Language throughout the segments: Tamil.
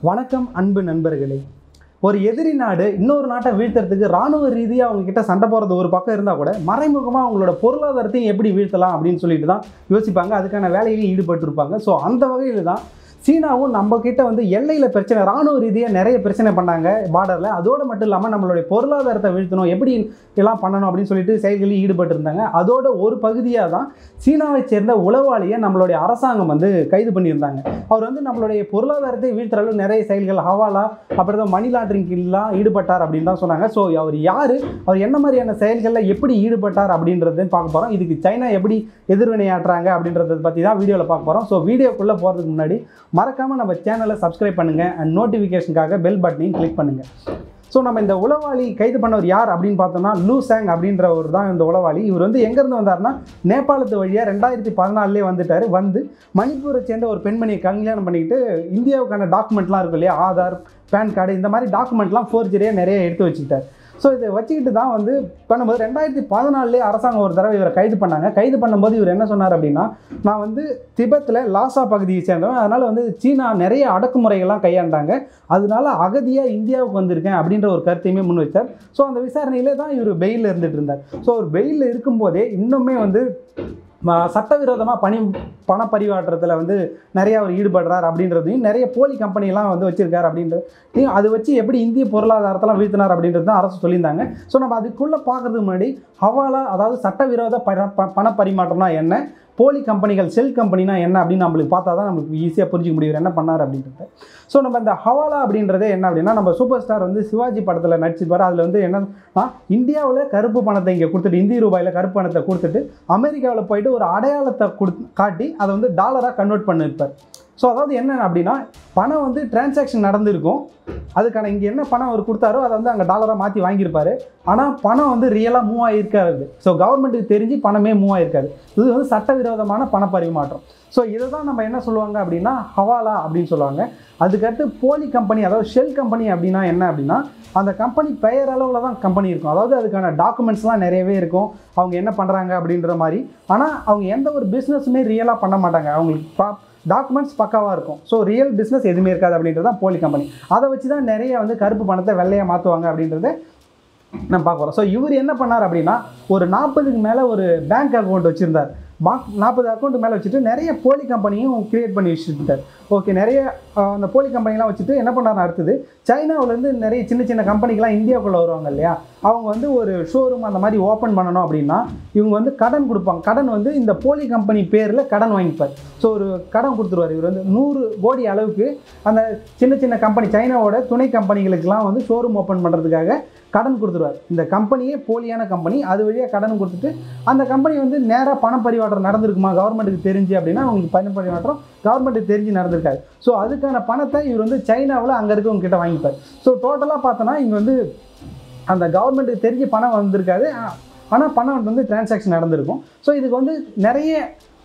வணக்கம் அன்பு நண்பர்களே ஒரு எதிரி நாடு இன்னொரு நாட்டை வீழ்த்துறதுக்கு ராணுவ ரீதியாக அவங்க கிட்ட சண்டை போகிறது ஒரு பக்கம் இருந்தால் கூட மறைமுகமாக அவங்களோட பொருளாதாரத்தையும் எப்படி வீழ்த்தலாம் அப்படின்னு சொல்லிட்டு தான் யோசிப்பாங்க அதுக்கான வேலையிலையும் ஈடுபட்டிருப்பாங்க ஸோ அந்த வகையில் தான் சீனாவும் நம்ம கிட்ட வந்து எல்லையில் பிரச்சனை ராணுவ ரீதியாக நிறைய பிரச்சனை பண்ணாங்க பார்டரில் அதோடு மட்டும் இல்லாமல் நம்மளுடைய பொருளாதாரத்தை வீழ்த்தணும் எப்படி எல்லாம் பண்ணணும் அப்படின்னு சொல்லிட்டு செயல்களில் ஈடுபட்டு இருந்தாங்க அதோட ஒரு பகுதியாக தான் சீனாவை சேர்ந்த உளவாளியை நம்மளுடைய அரசாங்கம் வந்து கைது பண்ணியிருந்தாங்க அவர் வந்து நம்மளுடைய பொருளாதாரத்தை வீழ்த்துற அளவு நிறைய செயல்கள் ஹவாலா அப்புறம் தான் மணி லாண்டரிங்லாம் ஈடுபட்டார் அப்படின்னு தான் சொன்னாங்க ஸோ அவர் யார் அவர் என்ன மாதிரியான செயல்களில் எப்படி ஈடுபட்டார் அப்படின்றத பார்க்க போகிறோம் இதுக்கு சைனா எப்படி எதிர்வினையாற்றுறாங்க அப்படின்றத பற்றி தான் வீடியோவில் பார்க்க போகிறோம் ஸோ வீடியோக்குள்ளே போகிறதுக்கு முன்னாடி மறக்காமல் நம்ம சேனலை சப்ஸ்கிரைப் பண்ணுங்கள் அண்ட் நோட்டிஃபிகேஷனுக்காக பெல் பட்டனையும் கிளிக் பண்ணுங்கள் ஸோ நம்ம இந்த உளவாளி கைது பண்ணவர் யார் அப்படின்னு பார்த்தோம்னா லூ சாங் அப்படின்றவர் தான் இந்த உளவாளி இவர் வந்து எங்கேருந்து வந்தார்னா நேபாளத்து வழியாக ரெண்டாயிரத்தி பதினாலுலேயே வந்துட்டார் வந்து மணிப்பூரை சேர்ந்த ஒரு பெண்மணியை கல்யாணம் பண்ணிக்கிட்டு இந்தியாவுக்கான டாக்குமெண்ட்லாம் இருக்கும் இல்லையா ஆதார் பேன் கார்டு இந்த மாதிரி டாக்குமெண்ட்லாம் ஃபோர்ஜரியாக நிறைய எடுத்து வச்சுக்கிட்டார் ஸோ இதை வச்சுக்கிட்டு தான் வந்து பண்ணும்போது ரெண்டாயிரத்தி பதினாலுலேயே அரசாங்கம் ஒரு தடவை இவரை கைது பண்ணாங்க கைது பண்ணும்போது இவர் என்ன சொன்னார் அப்படின்னா நான் வந்து திபெத்தில் லாசா பகுதியை சேர்ந்தவன் அதனால் வந்து சீனா நிறைய அடக்குமுறைகள்லாம் கையாண்டாங்க அதனால அகதியாக இந்தியாவுக்கு வந்திருக்கேன் அப்படின்ற ஒரு கருத்தையுமே முன் வச்சார் ஸோ அந்த விசாரணையிலே தான் இவர் பெயிலில் இருந்துட்டு இருந்தார் ஸோ அவர் பெயிலில் இருக்கும்போதே இன்னுமே வந்து ம- சட்டவிரோதமாக பணி பண பரிமாற்றத்தில் வந்து நிறைய அவர் ஈடுபடுறார் அப்படின்றதையும் நிறைய போலி கம்பெனிலாம் வந்து வச்சிருக்காரு அப்படின்றதையும் அது வச்சு எப்படி இந்திய பொருளாதாரத்தெல்லாம் வீழ்த்தினார் அப்படின்றது தான் அரசு சொல்லியிருந்தாங்க ஸோ நம்ம அதுக்குள்ளே பார்க்கறதுக்கு முன்னாடி ஹவாலா அதாவது சட்டவிரோத பண ப- பண பரிமாற்றம்னா என்ன போலி கம்பெனிகள் செல் கம்பெனினா என்ன அப்படின்னு நம்மளுக்கு பார்த்தா தான் நம்மளுக்கு ஈஸியாக புரிஞ்சுக்க முடியும் இவர் என்ன பண்ணார் அப்படின்றத ஸோ நம்ம இந்த ஹவாலா அப்படின்றதே என்ன அப்படின்னா நம்ம சூப்பர் ஸ்டார் வந்து சிவாஜி படத்தில் நடிச்சிருப்பார் அதில் வந்து என்னன்னா இந்தியாவில் கருப்பு பணத்தை இங்கே கொடுத்துட்டு இந்திய ரூபாயில் கருப்பு பணத்தை கொடுத்துட்டு அமெரிக்காவில் போயிட்டு ஒரு அடையாளத்தை கொடு காட்டி அதை வந்து டாலராக கன்வெர்ட் பண்ணியிருப்பார் ஸோ அதாவது என்ன அப்படின்னா பணம் வந்து டிரான்சாக்ஷன் நடந்திருக்கும் அதுக்கான இங்கே என்ன பணம் அவர் கொடுத்தாரோ அதை வந்து அங்கே டாலராக மாற்றி வாங்கியிருப்பாரு ஆனால் பணம் வந்து ரியலாக மூவ் ஆகிருக்காது ஸோ கவர்மெண்ட்டுக்கு தெரிஞ்சு பணமே மூவ் ஆகிருக்காது இது வந்து சட்டவிரோதமான பண பரிமாற்றம் ஸோ இதை தான் நம்ம என்ன சொல்லுவாங்க அப்படின்னா ஹவாலா அப்படின்னு சொல்லுவாங்க அதுக்கடுத்து போலி கம்பெனி அதாவது ஷெல் கம்பெனி அப்படின்னா என்ன அப்படின்னா அந்த கம்பெனி பெயர் அளவில் தான் கம்பெனி இருக்கும் அதாவது அதுக்கான டாக்குமெண்ட்ஸ்லாம் நிறையவே இருக்கும் அவங்க என்ன பண்ணுறாங்க அப்படின்ற மாதிரி ஆனால் அவங்க எந்த ஒரு பிஸ்னஸுமே ரியலாக பண்ண மாட்டாங்க அவங்களுக்கு பா டாக்குமெண்ட்ஸ் பக்காவாக இருக்கும் ஸோ ரியல் பிஸ்னஸ் எதுவுமே இருக்காது அப்படின்றது தான் போலி கம்பெனி அதை வச்சு தான் நிறைய வந்து கருப்பு பணத்தை வெள்ளையாக மாற்றுவாங்க அப்படின்றத நம்ம பார்க்க போகிறோம் ஸோ இவர் என்ன பண்ணார் அப்படின்னா ஒரு நாற்பதுக்கு மேலே ஒரு பேங்க் அக்கௌண்ட் வச்சுருந்தார் பாக் நாற்பது அக்கௌண்ட் மேலே வச்சுட்டு நிறைய போலி கம்பெனியும் கிரியேட் பண்ணி வச்சுருந்தார் ஓகே நிறைய ஆஹ், அந்த போலி கம்பெனிலாம் வச்சுட்டு என்ன பண்ணார் அடுத்தது சைனாவிலேருந்து நிறைய சின்ன சின்ன கம்பெனிக்கெலாம் இந்தியாவுக்குள்ளே வருவாங்க இல்லையா அவங்க வந்து ஒரு ஷோரூம் அந்த மாதிரி ஓப்பன் பண்ணணும் அப்படின்னா இவங்க வந்து கடன் கொடுப்பாங்க கடன் வந்து இந்த போலி கம்பெனி பேரில் கடன் வாங்கிப்பார் ஸோ ஒரு கடன் கொடுத்துருவார் இவர் வந்து நூறு கோடி அளவுக்கு அந்த சின்ன சின்ன கம்பெனி சைனாவோட துணை கம்பெனிகளுக்கெல்லாம் வந்து ஷோரூம் ஓப்பன் பண்ணுறதுக்காக கடன் கொடுத்துருவார் இந்த கம்பெனியே போலியான கம்பெனி அது வழியாக கடன் கொடுத்துட்டு அந்த கம்பெனி வந்து நேராக பண பரிமாற்றம் நடந்திருக்குமா கவர்மெண்ட்டுக்கு தெரிஞ்சு அப்படின்னா அவங்களுக்கு பண பரிமாற்றம் கவர்மெண்ட்டுக்கு தெரிஞ்சு நடந்திருக்காது ஸோ அதுக்கான பணத்தை இவர் வந்து சைனாவில் அங்கே இருக்கவங்க கிட்ட வாங்கிப்பார் ஸோ டோட்டலாக பார்த்தோன்னா இங்கே வந்து அந்த கவர்மெண்ட்டுக்கு தெரிஞ்சு பணம் வந்திருக்காது ஆனால் பணம் வந்து டிரான்சாக்ஷன் நடந்திருக்கும் ஸோ இதுக்கு வந்து நிறைய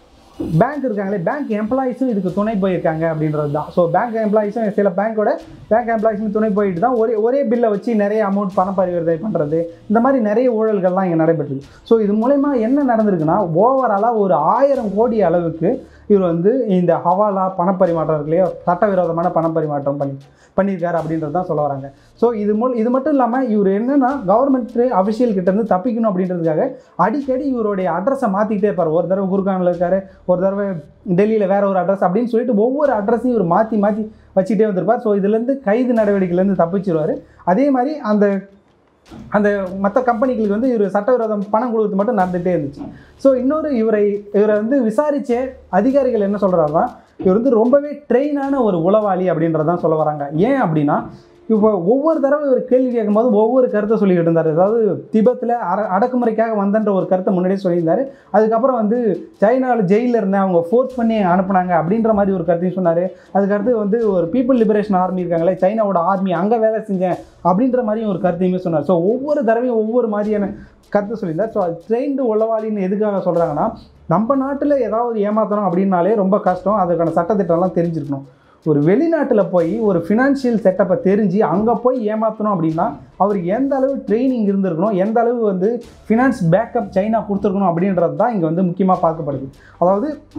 பேங்க் இருக்காங்களே பேங்க் எம்ப்ளாயிஸும் இதுக்கு துணை போயிருக்காங்க அப்படின்றது தான் ஸோ பேங்க் எம்ப்ளாயிஸும் சில பேங்க்கோட பேங்க் எம்ப்ளாயிஸும் துணை போயிட்டு தான் ஒரே ஒரே பில்லை வச்சு நிறைய அமௌண்ட் பணம் பரிவர்த்தனை பண்ணுறது இந்த மாதிரி நிறைய ஊழல்கள்லாம் இங்கே நடைபெற்றுது ஸோ இது மூலயமா என்ன நடந்திருக்குன்னா ஓவராலாக ஒரு ஆயிரம் கோடி அளவுக்கு இவர் வந்து இந்த ஹவாலா பணப்பரிமாற்றம் இருக்கு இல்லையா சட்டவிரோதமான பணப்பரிமாற்றம் பண்ணி பண்ணியிருக்காரு அப்படின்றது தான் சொல்ல வராங்க ஸோ இது மூல் இது மட்டும் இல்லாமல் இவர் என்னென்னா கவர்மெண்ட் அஃபிஷியல் கிட்டேருந்து தப்பிக்கணும் அப்படின்றதுக்காக அடிக்கடி இவருடைய அட்ரஸை மாற்றிக்கிட்டே இருப்பார் ஒரு தடவை குருகானில் இருக்காரு ஒரு தடவை டெல்லியில் வேற ஒரு அட்ரஸ் அப்படின்னு சொல்லிட்டு ஒவ்வொரு அட்ரஸையும் இவர் மாற்றி மாற்றி வச்சுக்கிட்டே வந்திருப்பார் ஸோ இதுலேருந்து கைது நடவடிக்கையிலேருந்து தப்பிச்சிருவார் அதே மாதிரி அந்த அந்த மற்ற கம்பெனிகளுக்கு வந்து இவர் சட்டவிரோதம் பணம் கொடுக்கறது மட்டும் நடந்துகிட்டே இருந்துச்சு ஸோ இன்னொரு இவரை இவரை வந்து விசாரித்த அதிகாரிகள் என்ன சொல்கிறாருன்னா இவர் வந்து ரொம்பவே ட்ரெயினான ஒரு உளவாளி அப்படின்றதான் சொல்ல வராங்க ஏன் அப்படின்னா இப்போ ஒவ்வொரு தடவை இவர் கேள்வி கேட்கும்போது ஒவ்வொரு கருத்தை சொல்லிக்கிட்டு இருந்தார் அதாவது திபத்தில் அட அடக்குமுறைக்காக வந்தன்ற ஒரு கருத்தை முன்னாடியே சொல்லியிருந்தார் அதுக்கப்புறம் வந்து சைனாவில் ஜெயிலில் இருந்தேன் அவங்க ஃபோர்ஸ் பண்ணி அனுப்புனாங்க அப்படின்ற மாதிரி ஒரு கருத்தையும் சொன்னார் அதுக்கடுத்து வந்து ஒரு பீப்புள் லிபரேஷன் ஆர்மி இருக்காங்களே சைனாவோட ஆர்மி அங்கே வேலை செஞ்சேன் அப்படின்ற மாதிரியும் ஒரு கருத்தையுமே சொன்னார் ஸோ ஒவ்வொரு தடவையும் ஒவ்வொரு மாதிரியான கருத்து சொல்லியிருந்தார் ஸோ ட்ரெயின்டு உளவாளின்னு எதுக்காக சொல்கிறாங்கன்னா நம்ம நாட்டில் ஏதாவது ஏமாத்தணும் அப்படின்னாலே ரொம்ப கஷ்டம் அதுக்கான சட்டத்திட்டம்லாம் தெரிஞ்சிருக்கணும் ஒரு வெளிநாட்டில் போய் ஒரு ஃபினான்ஷியல் செட்டப்பை தெரிஞ்சு அங்கே போய் ஏமாற்றணும் அப்படின்னா அவருக்கு எந்த அளவு ட்ரைனிங் இருந்திருக்கணும் எந்த அளவு வந்து ஃபினான்ஸ் பேக்கப் சைனா கொடுத்துருக்கணும் அப்படின்றது தான் இங்கே வந்து முக்கியமாக பார்க்கப்படுது அதாவது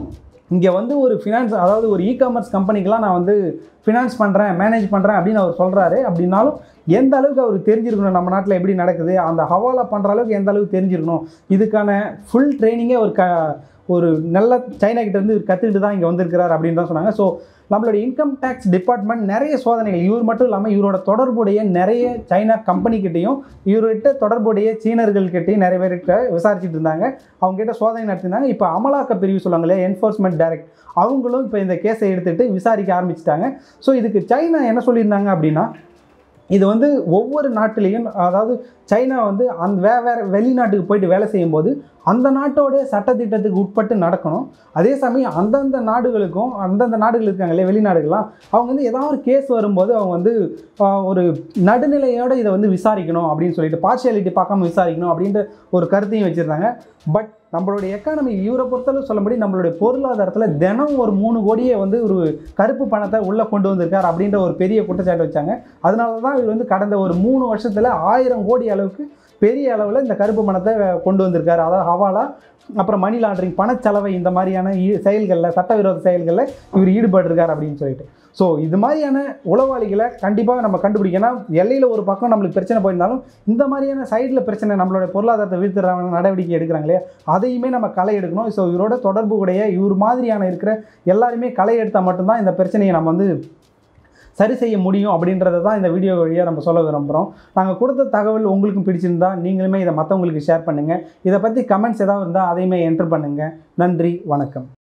இங்கே வந்து ஒரு ஃபினான்ஸ் அதாவது ஒரு இ காமர்ஸ் கம்பெனிக்கெலாம் நான் வந்து ஃபினான்ஸ் பண்ணுறேன் மேனேஜ் பண்ணுறேன் அப்படின்னு அவர் சொல்கிறாரு அப்படின்னாலும் எந்த அளவுக்கு அவருக்கு தெரிஞ்சிருக்கணும் நம்ம நாட்டில் எப்படி நடக்குது அந்த ஹவாலா பண்ணுற அளவுக்கு எந்த அளவுக்கு தெரிஞ்சிருக்கணும் இதுக்கான ஃபுல் ட்ரைனிங்கே ஒரு க ஒரு நல்ல சைனா கிட்ட இருந்து கற்றுக்கிட்டு தான் இங்கே வந்திருக்கிறார் அப்படின்னு தான் சொன்னாங்க ஸோ நம்மளோட இன்கம் டேக்ஸ் டிபார்ட்மெண்ட் நிறைய சோதனைகள் இவர் மட்டும் இல்லாமல் இவரோட தொடர்புடைய நிறைய சைனா கம்பெனிக்கிட்டையும் இவர்கிட்ட தொடர்புடைய சீனர்கள்கிட்டையும் நிறைய பேர்கிட்ட விசாரிச்சுட்டு இருந்தாங்க அவங்க கிட்ட சோதனை நடத்திருந்தாங்க இப்போ அமலாக்க பிரிவு சொல்லுவாங்களே என்ஃபோர்ஸ்மெண்ட் டைரக்ட் அவங்களும் இப்போ இந்த கேஸை எடுத்துகிட்டு விசாரிக்க ஆரம்பிச்சிட்டாங்க ஸோ இதுக்கு சைனா என்ன சொல்லியிருந்தாங்க அப்படின்னா இது வந்து ஒவ்வொரு நாட்டிலையும் அதாவது சைனா வந்து அந்த வே வேறு வெளிநாட்டுக்கு போயிட்டு வேலை செய்யும்போது அந்த நாட்டோடைய சட்டத்திட்டத்துக்கு உட்பட்டு நடக்கணும் அதே சமயம் அந்தந்த நாடுகளுக்கும் அந்தந்த நாடுகள் இருக்காங்களே வெளிநாடுகள்லாம் அவங்க வந்து ஏதாவது ஒரு கேஸ் வரும்போது அவங்க வந்து ஆஹ், ஒரு நடுநிலையோட இதை வந்து விசாரிக்கணும் அப்படின்னு சொல்லிட்டு பார்ஷியாலிட்டி பார்க்காம விசாரிக்கணும் அப்படின்ற ஒரு கருத்தையும் வச்சுருந்தாங்க பட் நம்மளுடைய எக்கானமி இவரை பொறுத்தளவு சொல்லும்படி நம்மளுடைய பொருளாதாரத்தில் தினம் ஒரு மூணு கோடியை வந்து ஒரு கருப்பு பணத்தை உள்ளே கொண்டு வந்திருக்கார் அப்படின்ற ஒரு பெரிய குற்றச்சாட்டு வச்சாங்க அதனால தான் இவர் வந்து கடந்த ஒரு மூணு வருஷத்தில் ஆயிரம் கோடி அளவுக்கு பெரிய அளவில் இந்த கருப்பு பணத்தை கொண்டு வந்திருக்காரு அதாவது ஹவாலா அப்புறம் மணி லாண்டரிங் பணச்சலவை இந்த மாதிரியான ஈ- செயல்களில் சட்டவிரோத செயல்களில் இவர் ஈடுபட்டிருக்கார் அப்படின்னு சொல்லிட்டு ஸோ இது மாதிரியான உளவாளிகளை கண்டிப்பாக நம்ம கண்டுபிடிக்கணும் எல்லையில் ஒரு பக்கம் நம்மளுக்கு பிரச்சனை போயிருந்தாலும் இந்த மாதிரியான சைடில் பிரச்சனை நம்மளோட பொருளாதாரத்தை வீழ்த்துறாங்க நடவடிக்கை எடுக்கிறாங்களே அதையுமே நம்ம களை எடுக்கணும் ஸோ இவரோட தொடர்பு உடைய இவர் மாதிரியான இருக்கிற எல்லாருமே களை எடுத்தால் மட்டும்தான் இந்த பிரச்சனையை நம்ம வந்து சரி செய்ய முடியும் அப்படின்றத தான் இந்த வீடியோ வழியாக நம்ம சொல்ல விரும்புகிறோம் நாங்கள் கொடுத்த தகவல் உங்களுக்கும் பிடிச்சிருந்தா நீங்களுமே இதை மற்றவங்களுக்கு ஷேர் பண்ணுங்கள் இதை பற்றி கமெண்ட்ஸ் ஏதாவது இருந்தால் அதையுமே என்டர் பண்ணுங்கள் நன்றி வணக்கம்